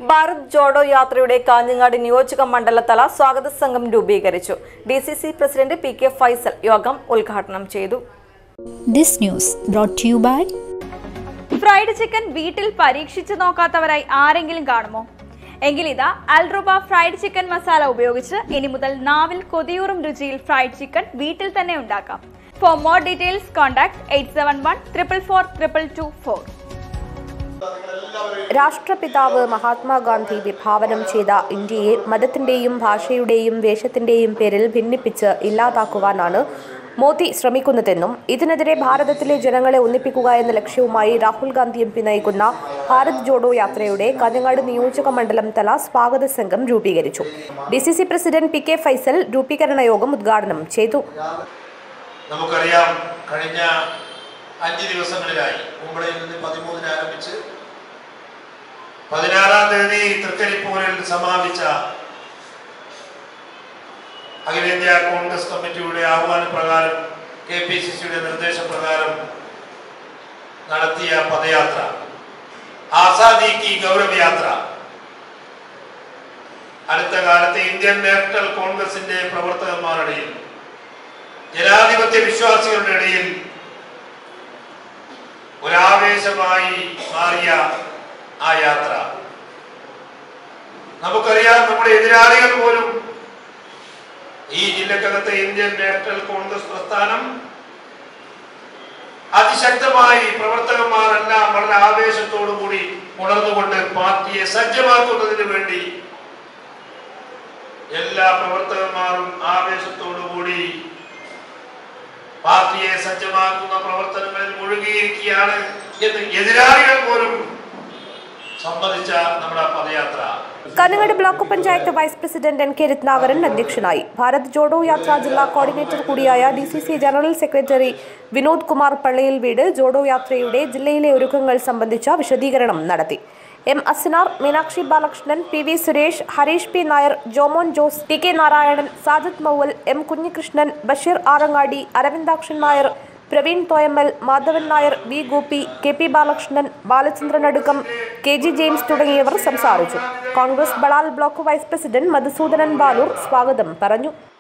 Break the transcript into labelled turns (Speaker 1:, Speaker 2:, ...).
Speaker 1: ഭാരത് ജോഡോ യാത്രയുടെ കാഞ്ഞങ്ങാട് നിയോജക മണ്ഡലതല സ്വാഗത സംഘം രൂപീകരിച്ചു D C C president P K Faisal യോഗം ഉദ്ഘാടനം ചെയ്തു
Speaker 2: This news brought to you by
Speaker 3: fried chicken വീട്ടിൽ പരീക്ഷിച്ചു നോക്കാത്തവരായി ആരെങ്കിലും കാണുമോ എങ്കിൽ ഇതാ അൽറുബ ഫ്രൈഡ് ചിക്കൻ മസാല ഉപയോഗിച്ച് ഇനി മുതൽ നാവിൽ കൊതിയൂറും രുചിയിൽ ഫ്രൈഡ് ചിക്കൻ വീട്ടിൽ തന്നെ ഉണ്ടാക്കാം for more details contact eight seven one triple four triple two four
Speaker 4: രാഷ്ട്രപിതാവ് മഹാത്മാഗാന്ധി വിഭാവനം ചെയ്ത ഇന്ത്യയെ മതത്തിന്റെയും ഭാഷയുടെയും വേഷത്തിന്റെയും പേരിൽ ഭിന്നിപ്പിച്ച് ഇല്ലാതാക്കുവാനാണ് മോദി ശ്രമിക്കുന്നതെന്നും ഇതിനെതിരെ ഭാരതത്തിലെ ജനങ്ങളെ ഒന്നിപ്പിക്കുക എന്ന ലക്ഷ്യവുമായി രാഹുൽ ഗാന്ധി എം പി നയിക്കുന്ന ഭാരത് ജോഡോ യാത്രയുടെ കാഞ്ഞങ്ങാട് നിയോജക മണ്ഡലം തല സ്വാഗത സംഘം രൂപീകരിച്ചു D C C president P K Faisal രൂപീകരണ യോഗം ഉദ്ഘാടനം ചെയ്തു
Speaker 5: നമുക്കറിയാം കഴിഞ്ഞ അഞ്ച് ദിവസങ്ങളിലായി കുമ്പളയിൽ നിന്ന് പതിമൂന്നിന് ആരംഭിച്ച് പതിനാറാം തീയതി തൃക്കരിപ്പൂരിൽ സമാപിച്ച അഖിലേന്ത്യാ കോൺഗ്രസ് കമ്മിറ്റിയുടെ ആഹ്വാന പ്രകാരം കെ പി സി സിയുടെ നിർദ്ദേശപ്രകാരം നടത്തിയ പദയാത്ര ആസാദി കി ഗൗരവ് യാത്ര അടുത്ത കാലത്ത് ഇന്ത്യൻ നാഷണൽ കോൺഗ്രസിന്റെ പ്രവർത്തകന്മാരുടെയും ജനാധിപത്യ വിശ്വാസികളുടെ ഇടയിൽ ഒരാവേശമായി മാറിയ ആ യാത്ര നമുക്കറിയാം നമ്മുടെ എതിരാളികൾ പോലും ഈ ജില്ലക്കകത്തെ ഇന്ത്യൻ നാഷണൽ കോൺഗ്രസ് പ്രസ്ഥാനം അതിശക്തമായി പ്രവർത്തകന്മാരെല്ലാം വളരെ ആവേശത്തോടു കൂടി ഉണർന്നുകൊണ്ട് പാർട്ടിയെ സജ്ജമാക്കുന്നതിന് വേണ്ടി എല്ലാ പ്രവർത്തകന്മാരും ആവേശത്തോടു കൂടി പാർട്ടിയെ സജ്ജമാക്കുന്ന പ്രവർത്തനങ്ങളിൽ മുഴുകിയിരിക്കുകയാണ് എന്ന് എതിരാളികൾ പോലും സമ്മതിച്ച നമ്മുടെ പദയാത്ര
Speaker 4: Kanhangad block panchayat vice president N K Ratnakaran അധ്യക്ഷനായി ഭാരത് ജോഡോ യാത്ര ജില്ലാ കോർഡിനേറ്റർ കൂടിയായ D C C general secretary Vinod Kumar പള്ളിയിൽ വീട് ജോഡോ യാത്രയുടെ ജില്ലയിലെ ഒരുക്കങ്ങൾ സംബന്ധിച്ച വിശദീകരണം നടത്തി M Asinar Meenakshi Balakrishnan P V Suresh Harish P Nair Jomon Jose T K Narayanan Sajid Mauval M Kunhikrishnan Basheer Arangadi Aravindakshan Nair Praveen Thoyammal Madhavan Nair V Gopi K P Balakrishnan Balachandran അടുക്കം K G James തുടങ്ങിയവർ സംസാരിച്ചു Congress Balal block vice president Madhusoodanan Baloor സ്വാഗതം പറഞ്ഞു